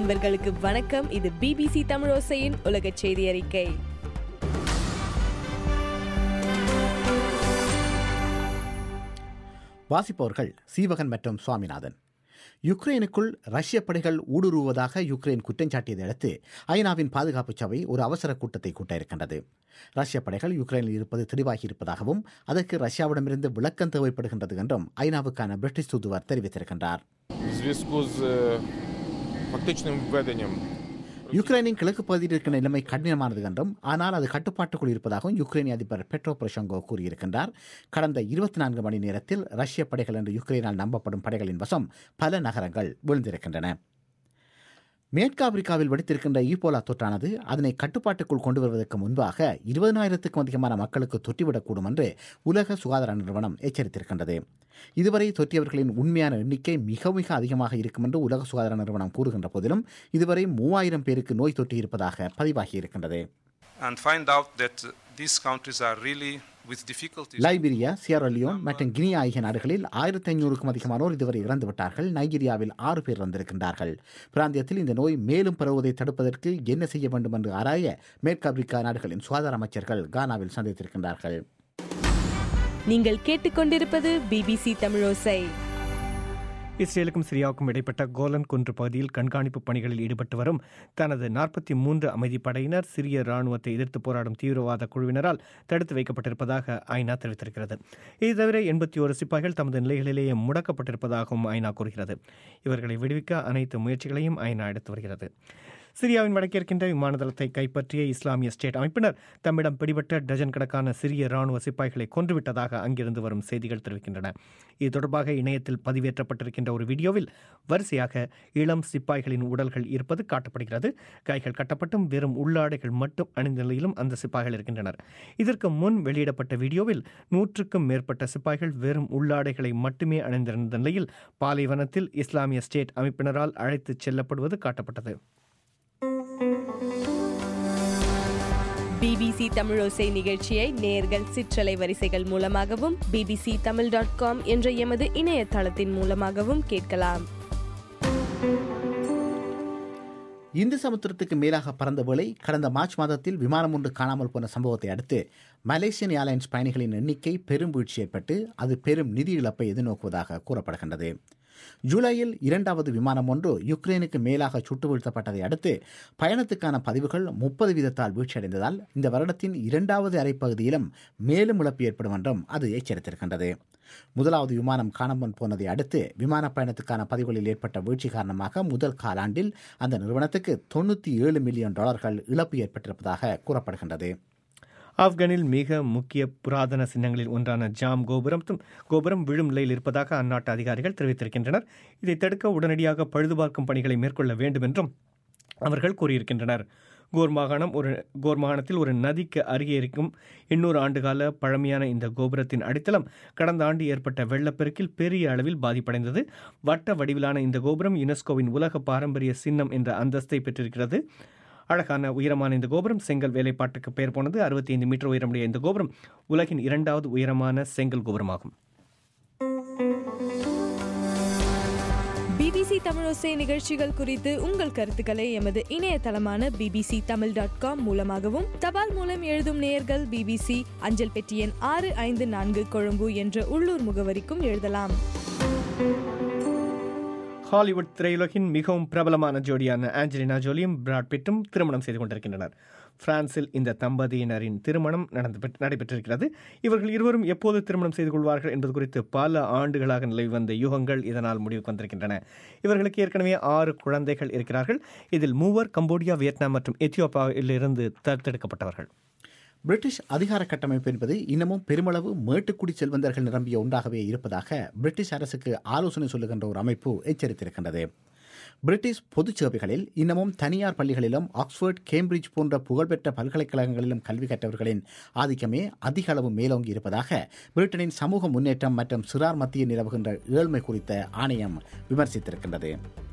நண்பர்களுக்கு வணக்கம் இது பிபிசி தமிழோசையின் உலக செய்தி அறிக்கை வாசிப்பவர்கள் சீவகன் மற்றும் சுவாமிநாதன் யுக்ரைனுக்குள் ரஷ்ய படைகள் ஊடுருவுவதாக யுக்ரைன் குற்றம் சாட்டியதை அடுத்து ஐநாவின் பாதுகாப்பு சபை ஒரு அவசர கூட்டத்தை கூட்ட இருக்கின்றது ரஷ்ய படைகள் யுக்ரைனில் இருப்பது தெளிவாகி இருப்பதாகவும் அதற்கு ரஷ்யாவிடமிருந்து விளக்கம் தேவைப்படுகின்றது என்றும் ஐநாவுக்கான பிரிட்டிஷ் தூதுவர் தெரிவித்திருக்கின்றார் в зв'язку з е, фактичним введенням யுக்ரைனின் கிழக்கு பகுதியில் இருக்கிற நிலைமை கடினமானது என்றும் ஆனால் அது கட்டுப்பாட்டுக்குள் இருப்பதாகவும் யுக்ரைன் அதிபர் பெட்ரோ பொரோஷங்கோ கூறியிருக்கின்றார் கடந்த இருபத்தி நான்கு மணி நேரத்தில் ரஷ்ய படைகள் என்று யுக்ரைனால் நம்பப்படும் படைகளின் வசம் பல நகரங்கள் வீழ்ந்திருக்கின்றன மேற்கு ஆப்பிரிக்காவில் வெடித்திருக்கின்ற ஈபோலா தொற்றானது அதனை கட்டுப்பாட்டுக்குள் கொண்டு வருவதற்கு முன்பாக இருபதனாயிரத்துக்கும் அதிகமான மக்களுக்கு தொற்றிவிடக்கூடும் என்று உலக சுகாதார நிறுவனம் எச்சரித்திருக்கின்றது இதுவரை தொற்றியவர்களின் உண்மையான எண்ணிக்கை மிக மிக அதிகமாக இருக்கும் என்று உலக சுகாதார நிறுவனம் கூறுகின்ற போதிலும் இதுவரை மூவாயிரம் பேருக்கு நோய் தொற்றி இருப்பதாக பதிவாகி இருக்கின்றது and find out that uh, these countries are really with difficulties. Liberia Sierra மற்றும் கினி ஆகிய நாடுகளில் ஆயிரத்தி ஐநூறுக்கும் அதிகமானோர் இதுவரை இறந்து விட்டார்கள் நைஜீரியாவில் ஆறு பேர் இறந்திருக்கின்றார்கள் பிராந்தியத்தில் இந்த நோய் மேலும் பரவுவதை தடுப்பதற்கு என்ன செய்ய வேண்டும் என்று ஆராய மேற்கு ஆப்பிரிக்கா நாடுகளின் சுகாதார அமைச்சர்கள் கானாவில் சந்தித்திருக்கின்றார்கள் நீங்கள் கேட்டுக்கொண்டிருப்பது பிபிசி தமிழோசை இஸ்ரேலுக்கும் சிரியாவுக்கும் இடைப்பட்ட கோலன் குன்று பகுதியில் கண்காணிப்பு பணிகளில் ஈடுபட்டு வரும் தனது நாற்பத்தி மூன்று அமைதிப் படையினர் சிரிய ராணுவத்தை எதிர்த்து போராடும் தீவிரவாத குழுவினரால் தடுத்து வைக்கப்பட்டிருப்பதாக ஐநா தெரிவித்திருக்கிறது இது தவிர எண்பத்தி ஒரு சிப்பாய்கள் தமது நிலைகளிலேயே முடக்கப்பட்டிருப்பதாகவும் ஐநா கூறுகிறது இவர்களை விடுவிக்க அனைத்து முயற்சிகளையும் ஐநா எடுத்து வருகிறது சிரியாவின் வடக்கே இருக்கின்ற விமானதளத்தை கைப்பற்றிய இஸ்லாமிய ஸ்டேட் அமைப்பினர் தம்மிடம் பிடிபட்ட டஜன் கணக்கான சிரிய ராணுவ சிப்பாய்களை கொன்றுவிட்டதாக அங்கிருந்து வரும் செய்திகள் தெரிவிக்கின்றன இது தொடர்பாக இணையத்தில் பதிவேற்றப்பட்டிருக்கின்ற ஒரு வீடியோவில் வரிசையாக இளம் சிப்பாய்களின் உடல்கள் இருப்பது காட்டப்படுகிறது கைகள் கட்டப்பட்டும் வெறும் உள்ளாடைகள் மட்டும் அணிந்த நிலையிலும் அந்த சிப்பாய்கள் இருக்கின்றனர் இதற்கு முன் வெளியிடப்பட்ட வீடியோவில் நூற்றுக்கும் மேற்பட்ட சிப்பாய்கள் வெறும் உள்ளாடைகளை மட்டுமே அணிந்திருந்த நிலையில் பாலைவனத்தில் இஸ்லாமிய ஸ்டேட் அமைப்பினரால் அழைத்துச் செல்லப்படுவது காட்டப்பட்டது பிபிசி தமிழோசை நிகழ்ச்சியை நேர்கள் சிற்றலை வரிசைகள் மூலமாகவும் பிபிசி தமிழ் டாட் காம் என்ற எமது இணையதளத்தின் மூலமாகவும் கேட்கலாம் இந்து சமுத்திரத்துக்கு மேலாக பறந்த வேளை கடந்த மார்ச் மாதத்தில் விமானம் ஒன்று காணாமல் போன சம்பவத்தை அடுத்து மலேசியன் ஏர்லைன்ஸ் பயணிகளின் எண்ணிக்கை பெரும் வீழ்ச்சி ஏற்பட்டு அது பெரும் நிதி இழப்பை எதிர்நோக்குவதாக கூறப்படுகின்றது ஜூலையில் இரண்டாவது விமானம் ஒன்று யுக்ரைனுக்கு மேலாக சுட்டு வீழ்த்தப்பட்டதை அடுத்து பயணத்துக்கான பதிவுகள் முப்பது வீதத்தால் வீழ்ச்சியடைந்ததால் இந்த வருடத்தின் இரண்டாவது அரைப்பகுதியிலும் மேலும் இழப்பு ஏற்படும் என்றும் அது எச்சரித்திருக்கின்றது முதலாவது விமானம் காணாமல் போனதை அடுத்து விமான பயணத்துக்கான பதிவுகளில் ஏற்பட்ட வீழ்ச்சி காரணமாக முதல் காலாண்டில் அந்த நிறுவனத்துக்கு தொண்ணூற்றி ஏழு மில்லியன் டாலர்கள் இழப்பு ஏற்பட்டிருப்பதாக கூறப்படுகின்றது ஆப்கானில் மிக முக்கிய புராதன சின்னங்களில் ஒன்றான ஜாம் கோபுரம் கோபுரம் விழும் நிலையில் இருப்பதாக அந்நாட்டு அதிகாரிகள் தெரிவித்திருக்கின்றனர் இதை தடுக்க உடனடியாக பழுதுபார்க்கும் பணிகளை மேற்கொள்ள வேண்டும் என்றும் அவர்கள் கூறியிருக்கின்றனர் கோர் மாகாணம் ஒரு கோர் மாகாணத்தில் ஒரு நதிக்கு அருகே இருக்கும் எண்ணூறு ஆண்டுகால பழமையான இந்த கோபுரத்தின் அடித்தளம் கடந்த ஆண்டு ஏற்பட்ட வெள்ளப்பெருக்கில் பெரிய அளவில் பாதிப்படைந்தது வட்ட வடிவிலான இந்த கோபுரம் யுனெஸ்கோவின் உலக பாரம்பரிய சின்னம் என்ற அந்தஸ்தை பெற்றிருக்கிறது அழகான உயரமான இந்த கோபுரம் செங்கல் வேலைப்பாட்டுக்கு பெயர் போனது அறுபத்தி ஐந்து மீட்டர் உயரமுடைய இந்த கோபுரம் உலகின் இரண்டாவது உயரமான செங்கல் கோபுரமாகும் பிபிசி தமிழோசை நிகழ்ச்சிகள் குறித்து உங்கள் கருத்துக்களை எமது இணையதளமான பிபிசி தமிழ் டாட் காம் மூலமாகவும் தபால் மூலம் எழுதும் நேயர்கள் பிபிசி அஞ்சல் பெட்டி எண் ஆறு ஐந்து நான்கு கொழும்பு என்ற உள்ளூர் முகவரிக்கும் எழுதலாம் ஹாலிவுட் திரையுலகின் மிகவும் பிரபலமான ஜோடியான ஆஞ்சலினா ஜோலியும் பிராட் பிட்டும் திருமணம் செய்து கொண்டிருக்கின்றனர் பிரான்சில் இந்த தம்பதியினரின் திருமணம் நடந்து நடைபெற்றிருக்கிறது இவர்கள் இருவரும் எப்போது திருமணம் செய்து கொள்வார்கள் என்பது குறித்து பல ஆண்டுகளாக நிலவி வந்த யூகங்கள் இதனால் முடிவுக்கு வந்திருக்கின்றன இவர்களுக்கு ஏற்கனவே ஆறு குழந்தைகள் இருக்கிறார்கள் இதில் மூவர் கம்போடியா வியட்நாம் மற்றும் எத்தியோப்பியாவிலிருந்து தத்தெடுக்கப்பட்டவர்கள் பிரிட்டிஷ் அதிகார கட்டமைப்பு என்பது இன்னமும் பெருமளவு மேட்டுக்குடி செல்வந்தர்கள் நிரம்பிய ஒன்றாகவே இருப்பதாக பிரிட்டிஷ் அரசுக்கு ஆலோசனை சொல்லுகின்ற ஒரு அமைப்பு எச்சரித்திருக்கின்றது பிரிட்டிஷ் பொது சேவைகளில் இன்னமும் தனியார் பள்ளிகளிலும் ஆக்ஸ்போர்ட் கேம்பிரிட்ஜ் போன்ற புகழ்பெற்ற பல்கலைக்கழகங்களிலும் கல்வி கற்றவர்களின் ஆதிக்கமே அதிக அளவு மேலோங்கி இருப்பதாக பிரிட்டனின் சமூக முன்னேற்றம் மற்றும் சிறார் மத்தியில் நிலவுகின்ற ஏழ்மை குறித்த ஆணையம் விமர்சித்திருக்கின்றது